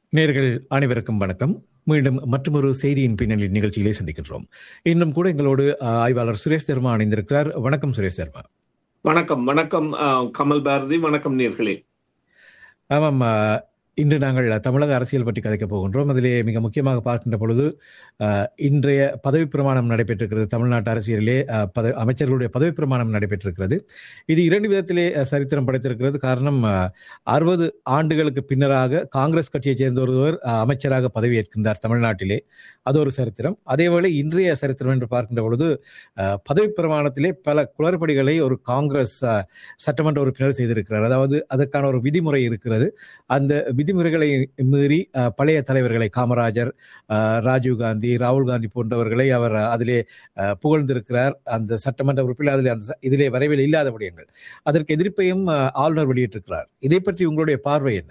நேர்கள் அனைவருக்கும் வணக்கம் மீண்டும் மற்றொரு செய்தியின் பின்னணி நிகழ்ச்சியிலே சந்திக்கின்றோம் இன்னும் கூட எங்களோடு அஹ், ஆய்வாளர் சுரேஷ் தர்மா இணைந்திருக்கிறார் வணக்கம் சுரேஷ் தர்மா வணக்கம் வணக்கம் அஹ், கமல் பாரதி வணக்கம் நேர்களே ஆமாம் அஹ், இன்று நாங்கள் தமிழக அரசியல் பற்றி கதைக்கப் போகின்றோம் அதிலே மிக முக்கியமாக பார்க்கின்ற பொழுது அஹ், இன்றைய பதவி பிரமாணம் நடைபெற்றிருக்கிறது தமிழ்நாட்டு அரசியலிலே அஹ், பத அமைச்சர்களுடைய பதவி பிரமாணம் நடைபெற்றிருக்கிறது இது இரண்டு விதத்திலே அஹ், சரித்திரம் படைத்திருக்கிறது காரணம் அறுபது ஆண்டுகளுக்கு பின்னராக காங்கிரஸ் கட்சியைச் சேர்ந்த ஒருவர் அஹ், அமைச்சராக பதவியேற்கின்றார் தமிழ்நாட்டிலே அது ஒரு சரித்திரம் அதேவேளை இன்றைய சரித்திரம் என்று பார்க்கின்ற பொழுது அஹ், பதவி பிரமாணத்திலே பல குளறுபடிகளை ஒரு காங்கிரஸ் அஹ், சட்டமன்ற உறுப்பினர் செய்திருக்கிறார் அதாவது அதற்கான ஒரு விதிமுறை இருக்கிறது அந்த விதிமுறைகளை மீறி அஹ், பழைய தலைவர்களை காமராஜர் அஹ், ராஜீவ் காந்தி ராகுல் காந்தி போன்றவர்களை அவர் அஹ், அதிலே அஹ், புகழ்ந்திருக்கிறார் அந்த சட்டமன்ற உறுப்பினர் அதிலே அந்த ச- இதிலே வரவில் இல்லாத விடயங்கள் அதற்கு எதிர்ப்பையும் அஹ், ஆளுநர் வெளியிட்டிருக்கிறார் இதை பற்றி உங்களுடைய பார்வை என்ன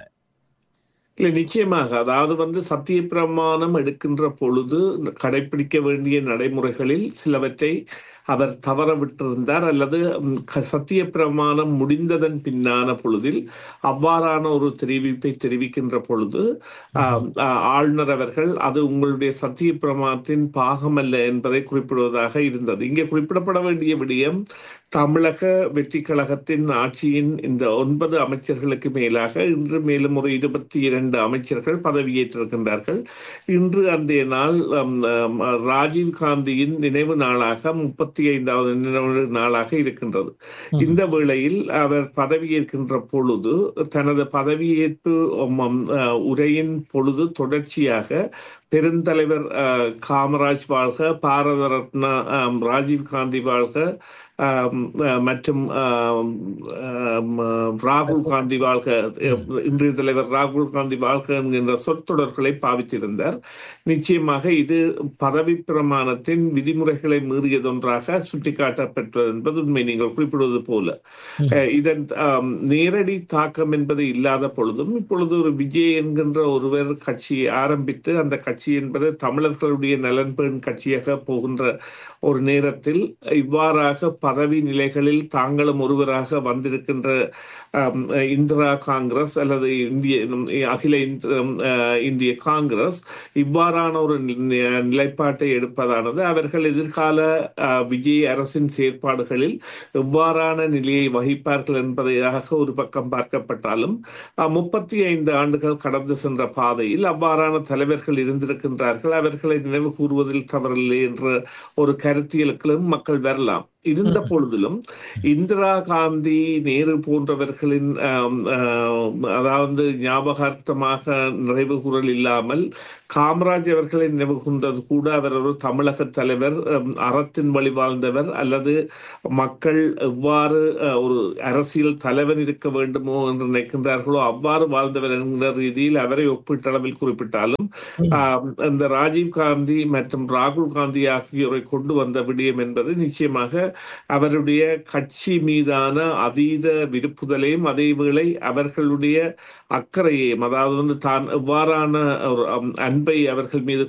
இல்லை நிச்சயமாக அதாவது வந்து சத்திய பிரமாணம் எடுக்கின்ற பொழுது கடைபிடிக்க வேண்டிய நடைமுறைகளில் சிலவற்றை அவர் தவற விட்டிருந்தார் அல்லது ம், க- சத்திய பிரமாணம் முடிந்ததன் பின்னான பொழுதில் அவ்வாறான ஒரு தெரிவிப்பை தெரிவிக்கின்ற பொழுது ஆம், ஆ, ஆளுநர் அவர்கள் அது உங்களுடைய சத்திய பிரமாணத்தின் பாகமல்ல என்பதை குறிப்பிடுவதாக இருந்தது இங்கே குறிப்பிடப்பட வேண்டிய விடயம் தமிழக வெற்றி கழகத்தின் ஆட்சியின் இந்த ஒன்பது அமைச்சர்களுக்கு மேலாக இன்று மேலும் ஒரு இருபத்தி இரண்டு அமைச்சர்கள் பதவியேற்றிருக்கின்றார்கள் இன்று அந்த நாள் ஆம், ஆம், ராஜீவ் காந்தியின் நினைவு நாளாக முப்பத்தி ஐந்தாவது நினைவு நாளாக இருக்கின்றது இந்த வேளையில் அவர் பதவியேற்கின்ற பொழுது தனது பதவியேற்பு உம், உம், அஹ், உரையின் பொழுது தொடர்ச்சியாக பெருந்தலைவர் அஹ், காமராஜ் வாழ்க பாரத ரத்னா ஆம், ராஜீவ் காந்தி வாழ்க ஆம், அஹ், மற்றும் ஆம், ஆம், ராகுல் காந்தி வாழ்க அஹ், இன்றைய தலைவர் ராகுல் காந்தி வாழ்க என்கின்ற சொற்றொடர்களை பாவித்திருந்தார் நிச்சயமாக இது பதவி பிரமாணத்தின் விதிமுறைகளை மீறியதொன்றாக சுட்டிக்காட்டப்பட்டது என்பது உண்மை நீங்கள் குறிப்பிடுவது போல அஹ், இதன் ஆம், நேரடி தாக்கம் என்பது இல்லாத பொழுதும் இப்பொழுது ஒரு விஜய் என்கின்ற ஒருவர் கட்சியை ஆரம்பித்து அந்த கட்சி என்பது தமிழர்களுடைய நலன்பெண் கட்சியாக போகின்ற ஒரு நேரத்தில் இவ்வாறாக பதவி நிலைகளில் தாங்களும் ஒருவராக வந்திருக்கின்ற ஆம், இந்திரா காங்கிரஸ் அல்லது இந்திய அகில இந்திர- அஹ், இந்திய காங்கிரஸ் இவ்வாறான ஒரு நி- நிலைப்பாட்டை எடுப்பதானது அவர்கள் எதிர்கால அஹ், விஜய் அரசின் செயற்பாடுகளில் எவ்வாறான நிலையை வகிப்பார்கள் என்பதாக ஒரு பக்கம் பார்க்கப்பட்டாலும் முப்பத்தி ஐந்து ஆண்டுகள் கடந்து சென்ற பாதையில் அவ்வாறான தலைவர்கள் இருந்திருக்கின்றார்கள் அவர்களை நினைவு கூறுவதில் தவறில்லை என்ற ஒரு கருத்தியலுக்கும் மக்கள் வரலாம் இருந்த பொழுதிலும் இந்திரா காந்தி நேரு போன்றவர்களின் ஆம், ஆம், அதாவது ஞாபகார்த்தமாக நிறைவு கூறல் இல்லாமல் காமராஜ் அவர்களை நினைவு கூர்ந்தது கூட அவர் ஒரு தமிழக தலைவர் ஆம், அறத்தின் வழி வாழ்ந்தவர் அல்லது மக்கள் எவ்வாறு அஹ், ஒரு அரசியல் தலைவன் இருக்க வேண்டுமோ என்று நினைக்கின்றார்களோ அவ்வாறு வாழ்ந்தவர் என்கிற ரீதியில் அவரை ஒப்பீட்டளவில் குறிப்பிட்டாலும் ஆம், இந்த ராஜீவ் காந்தி மற்றும் ராகுல் காந்தி ஆகியோரை கொண்டு வந்த விடயம் என்பது நிச்சயமாக அவருடைய கட்சி மீதான அதீத விருப்புதலையும் அதேவேளை அவர்களுடைய அக்கறையையும் அதாவது வந்து தான் எவ்வாறான ஒரு அம், அன்பை அவர்கள் மீது